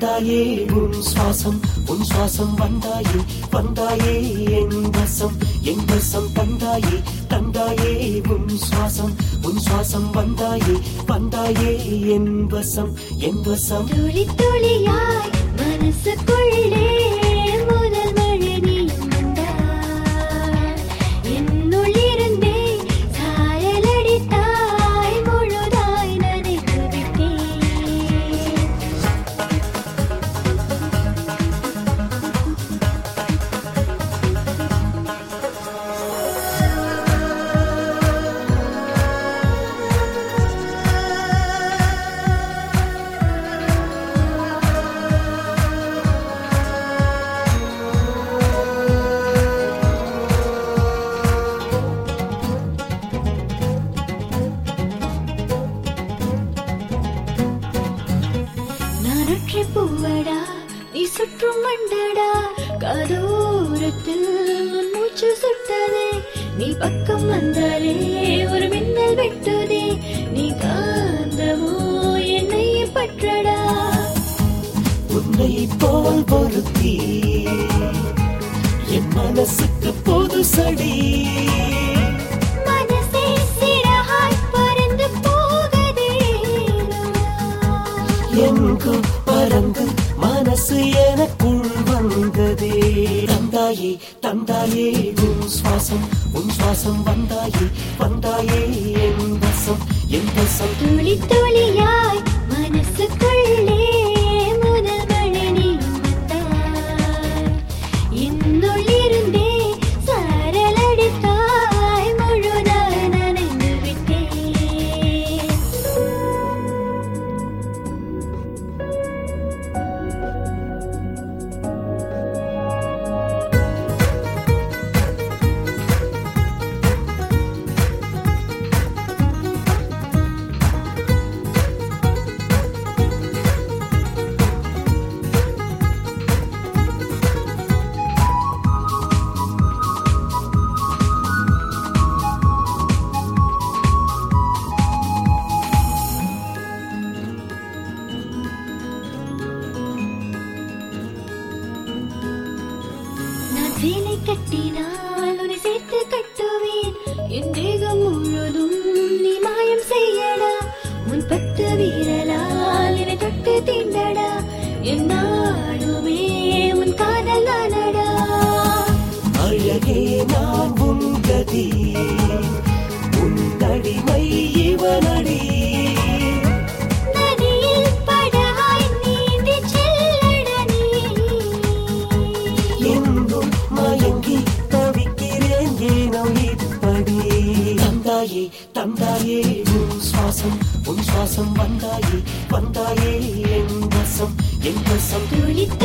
தந்தாயே உன் சுவாசம் உன் சுவாசம் வந்தாயே வந்தாயே என் வசம் என் வசம் தந்தாயே தந்தாயே உன் சுவாசம் உன் சுவாசம் வந்தாயே வந்தாயே என் வசம் என் வசம் துளி துளியாய் மனசுக்குள்ளே முதல் மழை நீயும் வந்தாய். என்னுள்ளிருந்தே சாயலடித்தாய், முழுதாய் நனைத்து விட்டேன். நான் ஒற்றை பூவடா நீ சுற்றும் மண்டடா கதோரத்தில் உன் மூச்சு சுட்டதே நீ பக்கம் வந்தாலே ஒரு மின்னல் வெட்டுதே நீ காந்தமோ என்னை பற்றடா உன்னை போல் பொருத்தி என் மனசுக்கு பொது சடி மனசே சிறகாய் பறந்து போகுதே எங்கு பறந்து மனசு எனக்குள் வந்ததே தந்தாயே தந்தாயே உன் சுவாசம் உன் சுவாசம் வந்தாயே வந்தாயே என் வசம் என் வசம் துளி துளியாய் மனசுக்குள்ளே முதல் மழை நீயும் வந்தாய். என்னுள்ளிருந்தே சாரலடித்தாய், முழுதாய் நனைந்து விட்டேன். நான் சேலை கட்டினால் உன்னை சேர்த்து கட்டுவேன் என் தேகம் முழுதும் நீ மாயம் செய்யடா உன் பட்டு வீரலால் என்னை தொட்டு தீண்டடா என் நாடுமே உன் காதல் தானடா அழகே நான் உன் கதி உன் அடிமை இவனடி நதியில் படகாய் நீந்தி செல்லடா நீ எங்கும் மயங்கி தவிக்கிறேன் ஏனோ இப்படி தந்தாயே தந்தாயே உன் சுவாசம் உன் சுவாசம் வந்தாயே வந்தாயே என் வசம் என் வசம் துளி